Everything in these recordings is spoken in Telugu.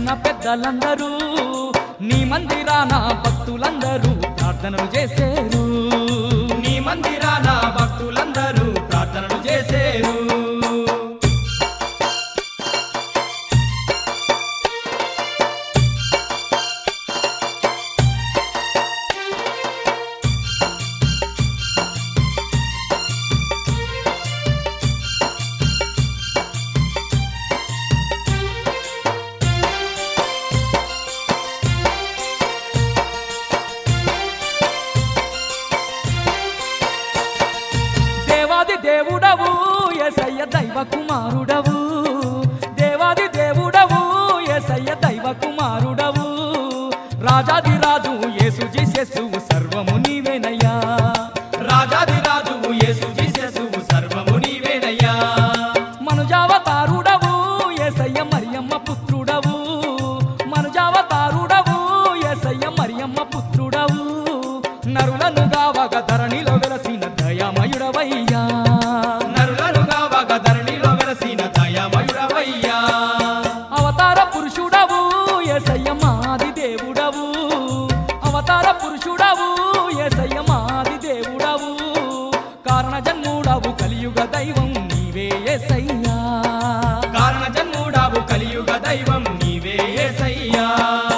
చిన్న పెద్దలందరూ నీ మందిరాన భక్తులందరూ ప్రార్థనలు చేసేరు నీ మందిరాన భక్తులందరూ ప్రార్థనలు చేసేరు దేవాది దేవుడవు ఎసయ్య దైవ కుమారుడవు దేవాది దేవుడవు ఎసయ్య దైవ కుమారుడవు రాజాది రాజు యేసు జీసెసు సర్వము నీవేనయ్యా రాజాది రాజువు యేసు జీససు సర్వము నీవేనయ్యా మనుజావతారుడవు ఎసయ్య మరియమ్మ పుత్రుడవు మనుజావతారుడవు ఎసయ్య మరియమ్మ పుత్రుడవు నరులను గావగ ధరణిలో వెలసిన దయామయుడవయ్యా నరులను గావగ ధరణిలో వెలసిన దయామయుడవయ్యా అవతార పురుషుడవు ఎసయ్య మాది దేవుడవు అవతార పురుషుడవు ఎసయ్య మాది దేవుడవు కారణ జన్ముడవు కలియుగ దైవం నీవే ఎసయ్యా కారణ జన్ముడావు కలియుగ దైవం నీవే యేసయ్యా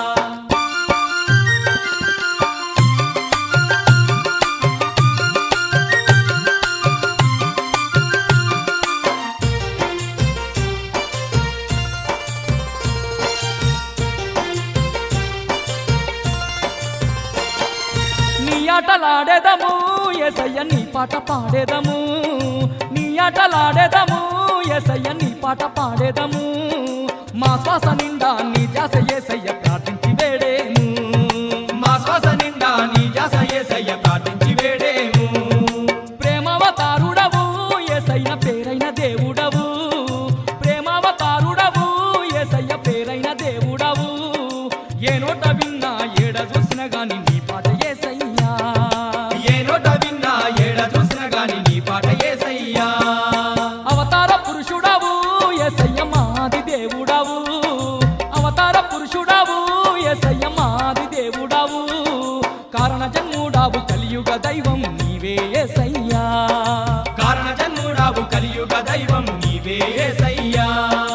నీ ఆటలాడేదము ఎసయ్య నీ పాట పాడేదము నీ ఆటలాడేదము ఎసయ్య నీ పాట పాడేదము మా శ్వాస నిండా నీ జాస ఏసయ్య ప్రార్థించి వేడేము మా శ్వాస నిండా నీ జాస యేసయ్య ప్రార్థించి వేడేము ప్రేమావతారుడవు ఏసయ్య పేరైన దేవుడవు ప్రేమావతారుడవు ఏసయ్య పేరైన దేవుడవు ఏ నోట విన్నా ఏడ చూసిన గాని నీ పాట ఏసయ్యా ఏ నోట విన్నా ఏడ చూసిన గాని నీ పాట యేసయ్యా అవతార పురుషుడవు ఏసయ్య మాది దేవుడవు అవతార పురుషుడవు ఏసయ్య మాది దేవుడవు కారణ జన్ముడావు కలియుగ దైవం నీవే ఏసయ్యా కారణ జన్ముడావు కలియుగ దైవం నీవే యేసయ్యా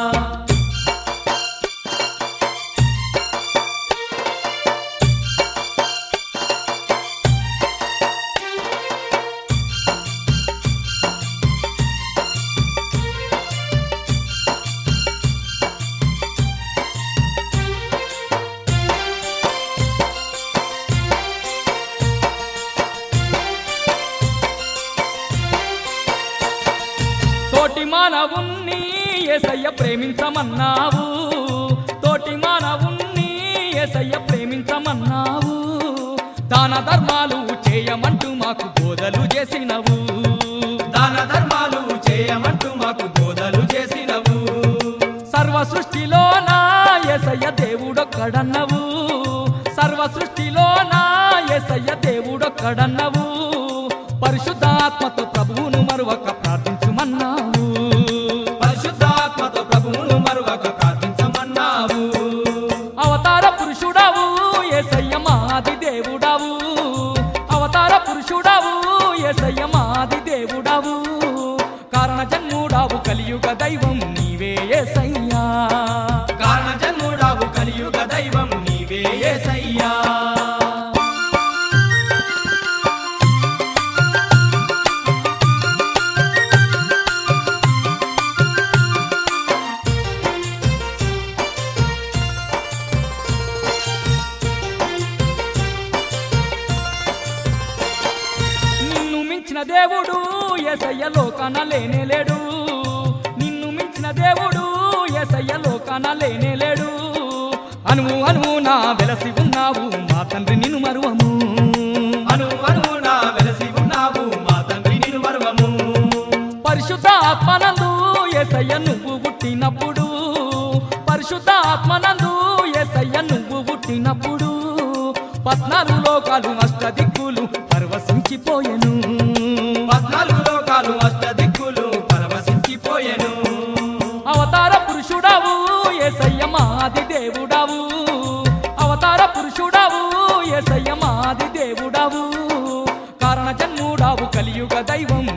తోటి మానవుణ్ణి ఏసయ్య ప్రేమించమన్నావు తోటి మానవుణ్ణి ఏసయ్య ప్రేమించమన్నావు దాన ధర్మాలు చేయమంటూ మాకు బోధలు చేసినవు దాన ధర్మాలు చేయమంటూ మాకు బోధలు చేసినవు సర్వ సృష్టిలో నా ఎసయ్య దేవుడొక్కడన్నవు సర్వ సృష్టిలో నా ఎసయ్య దేవుడొక్కడన్నవు పరిశుద్ధాత్మతో ప్రభువును మరువక ప్రార్థించుమన్నావు పరిశుద్ధాత్మతో ప్రభువును మరువక ప్రార్థించమన్నావు అవతార పురుషుడవు ఎసయ్య మాది దేవుడవు అవతార పురుషుడవు ఎసయ్య మాది దేవుడవు కారణ జన్ముడావు కలియుగ దైవం నీవే ఎసయ్యా కారణ జన్ముడావు కలియుగ దైవం నీవే యేసయ్యా నిన్ను మించిన దేవుడు ఎసయ్య లోకాన లేనేలేడు నిన్ను మించిన దేవుడు ఎసయ్య లోకాన లేనేలేడు అనువు అనువు నా వెలసి ఉన్నావు మా తండ్రి నిన్ను మరువము అను అనువునా వెలసి ఉన్నావు మా తండ్రి నిన్ను మరువము పరిశుద్ధ ఆత్మనందు ఎసయ్య నువ్వు పుట్టినప్పుడు పరిశుద్ధ ఆత్మనందు ఎసయ్య నువ్వు పుట్టినప్పుడు పద్నాలుగు లోకాలు అష్ట దిక్కులు పరవశించిపోయెను పద్నాలుగు లోకాలు అష్ట దిక్కులు పరవశించిపోయెను అవతార పురుషుడవు ఏసయ్య మాది దేవుడవు కలియుగ దైవం